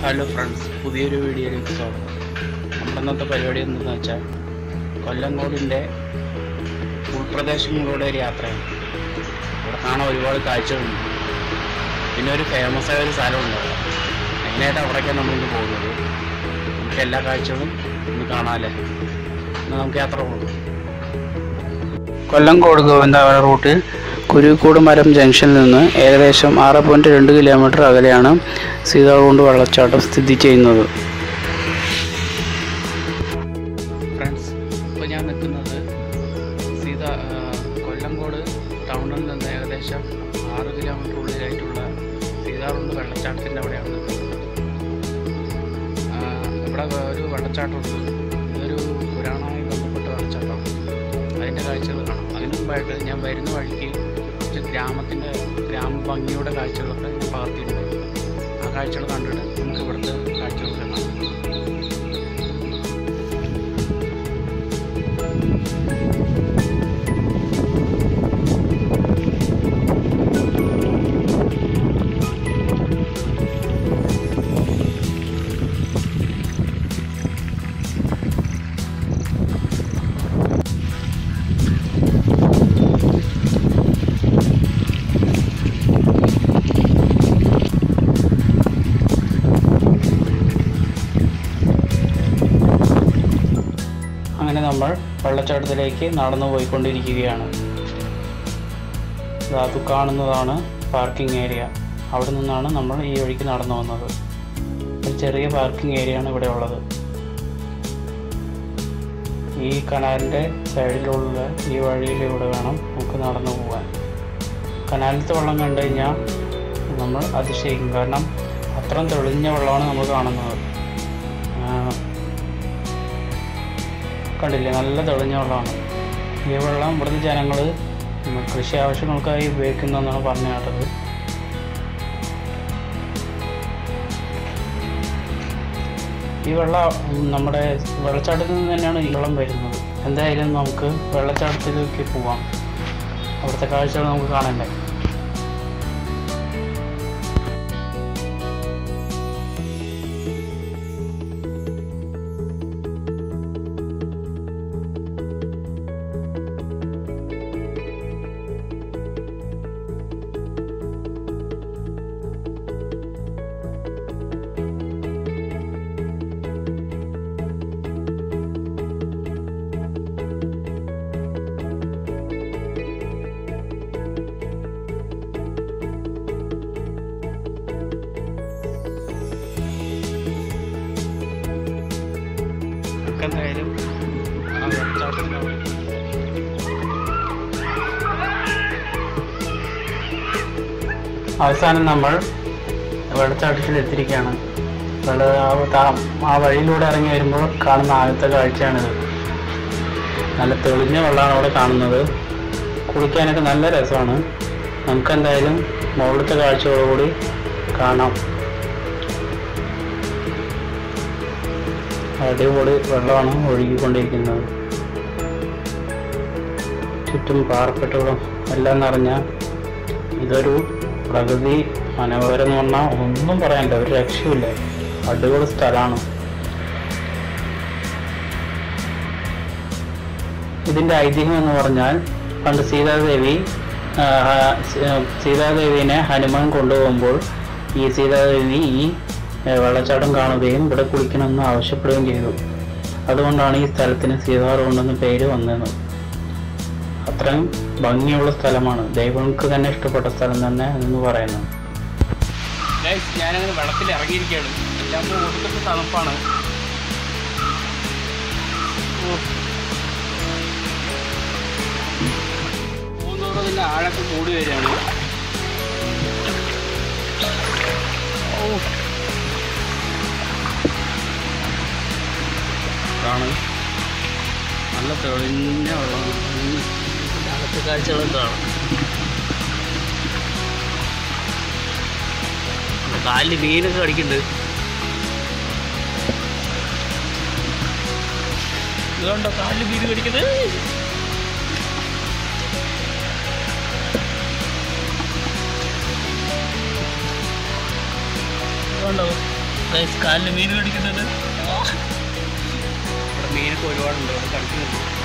Hello friends പുതിയൊരു വീഡിയോയിലേക്ക് സ്വാഗതം നമ്മുടെ ഇന്നത്തെ പരിപാടി എന്തെന്ന് വെച്ചാൽ കൊല്ലങ്കോടിൻ്റെ ഉൾപ്രദേശങ്ങളിലൂടെ ഒരു യാത്രയാണ് ഇവിടെ കാണാൻ ഒരുപാട് കാഴ്ചകളുണ്ട് പിന്നെ ഒരു ഫേമസ് ആയ ഒരു സ്ഥലമുണ്ട് അവിടെ. മെയിനായിട്ട് അവിടേക്കാണ് നമ്മളിന്ന് പോകുന്നത് നമുക്ക് എല്ലാ കാഴ്ചകളും ഇന്ന് കാണാമല്ലേ എന്നാൽ നമുക്ക് യാത്ര പോകാം കൊല്ലങ്കോട് ഗോവിന്ദാവര റൂട്ടിൽ കുരുക്കോട് മരം ജംഗ്ഷനിൽ നിന്ന് ഏകദേശം ആറ് പോയിൻറ്റ് രണ്ട് കിലോമീറ്റർ അകലെയാണ് സീതാകുണ്ട് വെള്ളച്ചാട്ടം സ്ഥിതി ചെയ്യുന്നത് ഫ്രണ്ട്സ് ഇപ്പോൾ ഞാൻ നിൽക്കുന്നത് സീത ആ, കൊല്ലങ്കോട് ടൗണിൽ നിന്ന് ഏകദേശം ആറ് കിലോമീറ്റർ ഉള്ളിലായിട്ടുള്ള സീതാറുണ്ട് വെള്ളച്ചാട്ടത്തിൻ്റെ അവിടെയാണ് നിൽക്കുന്നത് ആ, ഇവിടെ ഒരു വെള്ളച്ചാട്ടമുണ്ട് ഇതൊരു പുരാണമായി ബന്ധപ്പെട്ട വെള്ളച്ചാട്ടമാണ് അതിൻ്റെ കാഴ്ചകൾ കാണാം അതിനു മുമ്പായിട്ട് ഞാൻ വരുന്ന വഴിക്ക് കുറച്ച് ഗ്രാമത്തിൻ്റെ ഗ്രാമഭംഗിയുടെ കാഴ്ചകളൊക്കെ ഞാൻ പകർത്തിയിട്ടുണ്ട് ആ കാഴ്ചകൾ കണ്ടിട്ട് നമുക്ക് ഇവിടുത്തെ കാഴ്ചകളൊക്കെ കാണാം അങ്ങനെ നമ്മൾ വെള്ളച്ചാട്ടത്തിലേക്ക് നടന്നു പോയിക്കൊണ്ടിരിക്കുകയാണ് ദാ അത് കാണുന്നതാണ് പാർക്കിംഗ് ഏരിയ അവിടെ നിന്നാണ് നമ്മൾ ഈ വഴിക്ക് നടന്നു വന്നത് ഒരു ചെറിയ പാർക്കിംഗ് ഏരിയയാണ് ഇവിടെ ഉള്ളത് ഈ കനാലിൻ്റെ സൈഡിലുള്ള ഈ വഴിയിലൂടെ വേണം നമുക്ക് നടന്നു പോകാൻ കനാലിലത്തെ വെള്ളം കണ്ടു കഴിഞ്ഞാൽ നമ്മൾ അതിശയിക്കും കാരണം അത്രയും തെളിഞ്ഞ വെള്ളമാണ് നമ്മൾ കാണുന്നത് ആ, കണ്ടില്ലേ നല്ല തെളിഞ്ഞ വെള്ളമാണ് ഈ വെള്ളം ഇവിടുത്തെ ജനങ്ങൾ കൃഷി ആവശ്യങ്ങൾക്കായി ഉപയോഗിക്കുന്നതെന്നാണ് പറഞ്ഞു കേട്ടത് ഈ വെള്ളം ഉം, നമ്മുടെ വെള്ളച്ചാട്ടത്തിൽ നിന്ന് തന്നെയാണ് ഈ വെള്ളം വരുന്നത് എന്തായാലും നമുക്ക് വെള്ളച്ചാട്ടത്തിലേക്ക് പോവാം അവിടുത്തെ കാഴ്ചകൾ നമുക്ക് കാണണ്ടേ നമുക്ക് എന്തായാലും ആ വെള്ളച്ചാട്ടത്തിൻ്റെ അവിടെ അവസാനം നമ്മൾ വെള്ളച്ചാട്ടത്തിൽ എത്തിയിരിക്കുകയാണ് വെള്ള ആ- താ- ആ വഴിയിലൂടെ ഇറങ്ങി വരുമ്പോൾ കാണുന്ന ആദ്യത്തെ കാഴ്ചയാണിത് നല്ല തെളിഞ്ഞ വെള്ളമാണ് അവിടെ കാണുന്നത് കുളിക്കാനൊക്കെ നല്ല രസമാണ് നമുക്ക് എന്തായാലും മുകളിലത്തെ കാഴ്ചകളോടുകൂടി കാണാം അടിപൊളി വെള്ളമാണ് ഒഴുകിക്കൊണ്ടിരിക്കുന്നത് ചുറ്റും പാറക്കെട്ടുകളും എല്ലാം നിറഞ്ഞ ഇതൊരു പ്രകൃതി മനോഹരം എന്ന് പറഞ്ഞാൽ ഒന്നും പറയാനില്ല ഒരു രക്ഷയില്ല അടിപൊളി സ്ഥലമാണ് ഇതിൻ്റെ ഐതിഹ്യം എന്ന് പറഞ്ഞാൽ പണ്ട് സീതാദേവി ആ, സീ- സീതാദേവിനെ ഹനുമാൻ കൊണ്ടുപോകുമ്പോൾ ഈ സീതാദേവി ഈ ഏ, വെള്ളച്ചാട്ടം കാണുകയും ഇവിടെ കുളിക്കണമെന്ന് ആവശ്യപ്പെടുകയും ചെയ്തു അതുകൊണ്ടാണ് ഈ സ്ഥലത്തിന് സീതാറുണ്ടെന്ന് പേര് വന്നത് അത്രയും ഭംഗിയുള്ള സ്ഥലമാണ് ദൈവങ്ങൾക്ക് തന്നെ ഇഷ്ടപ്പെട്ട സ്ഥലം തന്നെ എന്ന് പറയുന്നത് ഞാനങ്ങനെ വെള്ളത്തിൽ ഇറങ്ങിയിരിക്കുകയാണ് എല്ലാം ഒടുക്കത്തെ തണുപ്പാണ് പോകുന്നതോടെ തന്നെ ആഴൊക്കെ കൂടി വരികയാണ് ഓ ഇതാണ് നല്ല തെളിഞ്ഞ വെള്ളമാണ് ഇതിൻ്റെ അകത്തെ കാഴ്ചകൾ കാണാം കാലിൽ മീനൊക്കെ കടിക്കുന്നുണ്ട് ഇതുകൊണ്ടോ കാലിൽ മീൻ കടിക്കുന്നത് കണ്ടോ ഗൈസ് കാലിൽ മീൻ കടിക്കുന്നുണ്ട് ഇവിടെ മീനൊക്കെ ഒരുപാടുണ്ട് ഇവിടെ കളിക്കുന്നുണ്ട്